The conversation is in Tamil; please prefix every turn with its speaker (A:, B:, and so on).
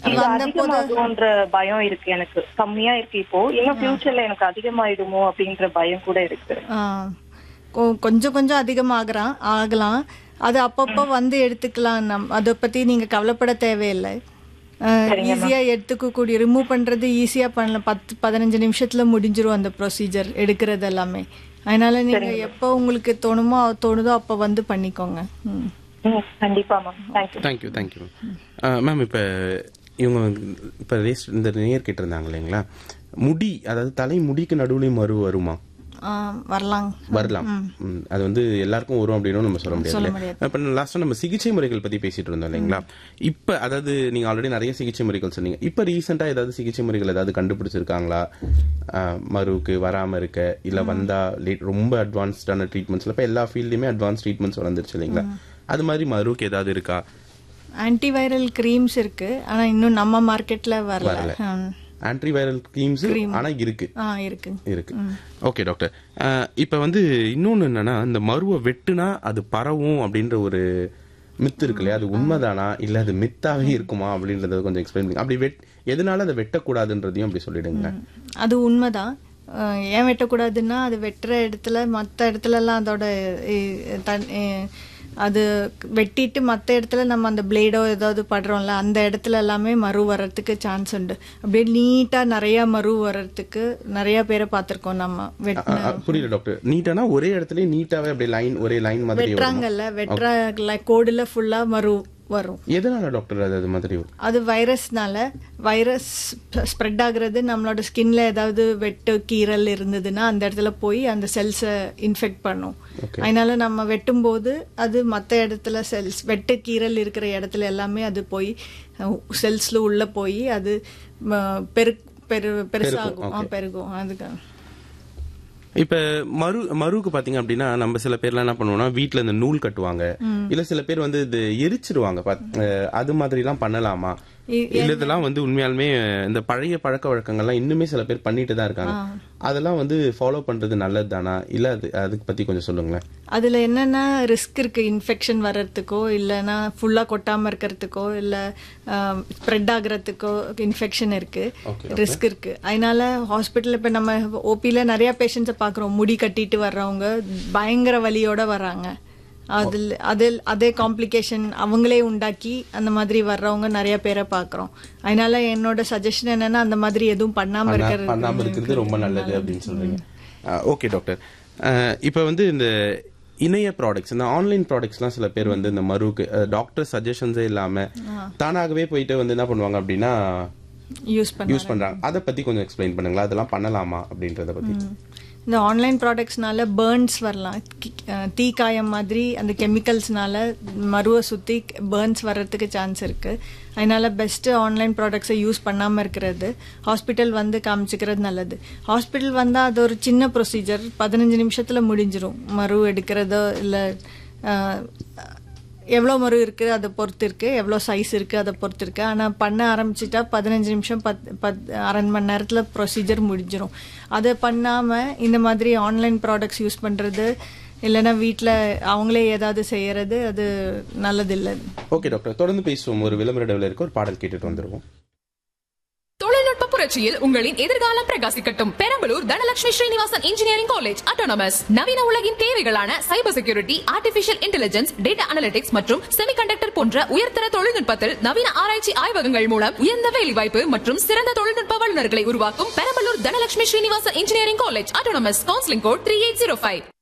A: இது
B: வந்த போது
A: அதிகமாகும்ன்ற பயம் இருக்கு எனக்கு கம்மியா இருக்கு இப்போ இன்னும் ஃபியூச்சர்ல எனக்கு அதிகமாயிடுமோ அப்படின்ற பயம் கூட இருக்கு
B: ஆ, கொ- கொஞ்சம் கொஞ்சம் அதிகமாகறான் ஆகலாம் அது அப்பப்போ வந்து எடுத்துக்கலாம் நம் அதை பத்தி நீங்க கவலைப்பட தேவையில்லை ஈஸியா எடுத்துக்கக்கூடிய ரிமூவ் பண்றது ஈஸியா பண்ணலாம் பத்து பதினஞ்சு நிமிஷத்துல முடிஞ்சிரும் அந்த ப்ரொசீஜர் எடுக்கிறது எல்லாமே அதனால நீங்க எப்போ உங்களுக்கு தோணுமோ தோணுதோ அப்போ வந்து பண்ணிக்கோங்க ம்.
A: ம், கண்டிப்பா ma'am thank you
C: thank you thank you ma'am இப்போ இவங்க இப்போ ரேஸ் இந்த நேர் கேட்டிருந்தாங்க இல்லைங்களா முடி அதாவது தலை முடிக்கு நடுவுலையும் மறு வருமா
B: ஆ, வரலாம்
C: வரலாம் ம், அது வந்து எல்லாருக்கும் வரும் அப்படின்னு நம்ம சொல்ல
B: சொல்ல
C: முடியாது இப்போ லாஸ்ட்டாக நம்ம சிகிச்சை முறைகள் பத்தி பேசிட்டு இருந்தோம் இல்லைங்களா இப்போ அதாவது நீங்க ஆல்ரெடி நிறைய சிகிச்சை முறைகள் சொன்னீங்க இப்போ ரீசெண்டாக ஏதாவது சிகிச்சை முறைகள் ஏதாவது கண்டுபிடிச்சிருக்காங்களா ஆஹ், மருவுக்கு வராம இருக்க இல்ல வந்தா லேட் ரொம்ப அட்வான்ஸ்டான ட்ரீட்மெண்ட்ஸ்ல இப்போ எல்லா ஃபீல்ட்லயுமே அட்வான்ஸ் ட்ரீட்மெண்ட்ஸ் வளர்ந்துருச்சு இல்லைங்களா அது மாதிரி மருவுக்கு ஏதாவது இருக்கா
B: ஆன்டிவைரல் க்ரீம்ஸ் இருக்கு ஆனா இன்னும் நம்ம மார்க்கெட்ல வரல
C: வரல.
B: ம்.
C: ஆன்டிவைரல் கிரீம்ஸ் ஆனா இருக்கு
B: ஆ இருக்கு
C: இருக்கு ஓகே டாக்டர் அஹ், இப்ப வந்து இன்னொன்னு என்னன்னா இந்த மருவை வெட்டுனா அது பரவும் அப்படின்ற ஒரு மித்து இருக்கு இல்லையா அது உண்மைதானா இல்ல அது மித்தாவே இருக்குமா அப்படின்றத கொஞ்சம் எக்ஸ்பிளைன் பண்ணுங்க அப்படி வெட் எதனால அதை வெட்டக்கூடாதுன்றதையும் அப்படி சொல்லிடுங்க
B: அது உண்மைதான் அஹ் ஏன் வெட்டக்கூடாதுன்னா அது வெட்டுற இடத்துல மற்ற இடத்துலலாம் அதோட இ- தன்- இ- அது வெட்டிட்டு மற்ற இடத்துல நம்ம அந்த பிளேடோ ஏதாவது படுறோம்ல அந்த இடத்துல எல்லாமே மறு வர்றதுக்கு சான்ஸ் உண்டு அப்படியே நீட்டாக நிறைய மறு வர்றதுக்கு நிறைய பேரை பார்த்துருக்கோம் நம்ம வெட்
C: அஹ், அஹ், புரியல டாக்டர் நீட்டானா ஒரே இடத்துலயே நீட்டாவே அப்படியே லைன் ஒரே லைன் மாதிரி வரும்
B: வெட்டுறாங்கல்ல வெட்டுற கோடுல ஃபுல்லா மறு வரும்
C: எதனால டாக்டர் அது அது மாதிரி வரும்
B: அது வைரஸ்னால வைரஸ் ஸ்ப்ரெட் ஆகுறது நம்மளோட ஸ்கின்ல ஏதாவது வெட்டு கீறல் இருந்ததுன்னா அந்த இடத்துல போய் அந்த செல்ஸை இன்ஃபெக்ட் பண்ணும் அதனால நம்ம வெட்டும்போது அது மற்ற இடத்துல செல்ஸ் வெட்டு கீறல் இருக்கிற இடத்துல எல்லாமே அது போய் செல்ஸ்ல உள்ள போய் அது ம, பெரு பெரு பெருசாகும் ஆ, பெருகும் அதுக்கு
C: இப்ப மரு மருவுக்கு பாத்தீங்க அப்படின்னா நம்ம சில பேர்லாம் என்ன பண்ணுவோம்னா வீட்ல இந்த நூல் கட்டுவாங்க இல்ல சில பேர் வந்து இது எரிச்சிருவாங்க பாத்- அஹ், அது மாதிரி எல்லாம் பண்ணலாமா
B: இ-
C: இல்ல இதெல்லாம் வந்து உண்மையாலுமே இந்த பழைய பழக்க வழக்கங்கள்லாம் இன்னுமே சில பேர் பண்ணிட்டு தான் இருக்காங்க அதெல்லாம் வந்து ஃபாலோ பண்றது நல்லது தானா இல்ல அது அதுக்கு பத்தி கொஞ்சம் சொல்லுங்களேன்
B: அதுல என்னென்ன ரிஸ்க் இருக்கு இன்ஃபெக்ஷன் வர்றதுக்கோ இல்லைன்னா ஃபுல்லா கொட்டாம இருக்கிறதுக்கோ இல்ல ஸ்ப்ரெட் ஆகுறதுக்கோ இன்ஃபெக்ஷன் இருக்கு ரிஸ்க் இருக்கு அதனால ஹாஸ்பிட்டல் இப்ப நம்ம ஓபில நிறைய பேஷண்ட்ஸை பாக்குறோம் முடி கட்டிட்டு வர்றவங்க பயங்கர வலியோட வர்றாங்க அதில் அதில் அதே காம்ப்ளிகேஷன் அவங்களே உண்டாக்கி அந்த மாதிரி வர்றவங்க நிறைய பேரை பார்க்குறோம் அதனால என்னோட சஜஷன் என்னன்னா அந்த மாதிரி எதுவும் பண்ணாம
C: பண்ணா-
B: இருக்கிறது
C: பண்ணாம இருக்கிறது ரொம்ப நல்லது அப்படின்னு சொல்றீங்க ஓகே டாக்டர் இப்போ வந்து இந்த இணைய ப்ராடக்ட்ஸ் இந்த ஆன்லைன் ப்ராடக்ட்ஸ்லாம் சில பேர் வந்து இந்த மருவுக்கு டாக்டர் சஜஷன்ஸே இல்லாம தானாகவே போயிட்டு வந்து என்ன பண்ணுவாங்க அப்படின்னா
B: யூஸ் பண்ண
C: யூஸ் பண்றாங்க அதை பத்தி கொஞ்சம் எக்ஸ்பிளைன் பண்ணுங்களா அதெல்லாம் பண்ணலாமா அப்படின்றத பத்தி
B: இந்த ஆன்லைன் ப்ராடக்ட்ஸ்னால பேர்ன்ஸ் வரலாம் கி- அஹ் தீக்காயம் மாதிரி அந்த கெமிக்கல்ஸ்னால மருவை சுற்றி பேர்ன்ஸ் வர்றதுக்கு சான்ஸ் இருக்கு அதனால பெஸ்ட்டு ஆன்லைன் ப்ராடக்ட்ஸை யூஸ் பண்ணாமல் இருக்கிறது ஹாஸ்பிட்டல் வந்து காமிச்சிக்கிறது நல்லது ஹாஸ்பிட்டல் வந்தால் அது ஒரு சின்ன ப்ரொசீஜர் பதினஞ்சு நிமிஷத்தில் முடிஞ்சிரும் மரு எடுக்கிறதோ இல்லை எவ்வளோ மரு இருக்குது அதை பொறுத்து இருக்கு எவ்வளோ சைஸ் இருக்குது அதை பொறுத்து இருக்கு ஆனால் பண்ண ஆரம்பிச்சிட்டா பதினஞ்சு நிமிஷம் பத் பத் அரை மணி நேரத்தில் ப்ரொசீஜர் முடிஞ்சிரும் அதை பண்ணாமல் இந்த மாதிரி ஆன்லைன் ப்ராடக்ட்ஸ் யூஸ் பண்ணுறது இல்லைன்னா வீட்டில் அவங்களே ஏதாவது செய்யறது அது நல்லதில்லை
C: ஓகே டாக்டர் தொடர்ந்து பேசுவோம் ஒரு விளம்பர இடைவெளி இருக்கு ஒரு பாடல் கேட்டுட்டு வந்துருவோம்
D: தொழில்நுட்ப புரட்சியில் உங்களின் எதிர்காலம் பிரகாசிக்கட்டும் Perambalur Dhanalakshmi Srinivasan engineering college autonomous நவீன உலகின் தேவைகளான cyber security artificial intelligence data analytics மற்றும் செமிகண்டக்டர் போன்ற உயர்தர தொழில்நுட்பத்தில் நவீன ஆராய்ச்சி ஆய்வகங்கள் மூலம் உயர்ந்த வேலைவாய்ப்பு மற்றும் சிறந்த தொழில்நுட்ப வல்லுநர்களை உருவாக்கும் Perambalur Dhanalakshmi Srinivasan engineering college autonomous counselling code three eight zero five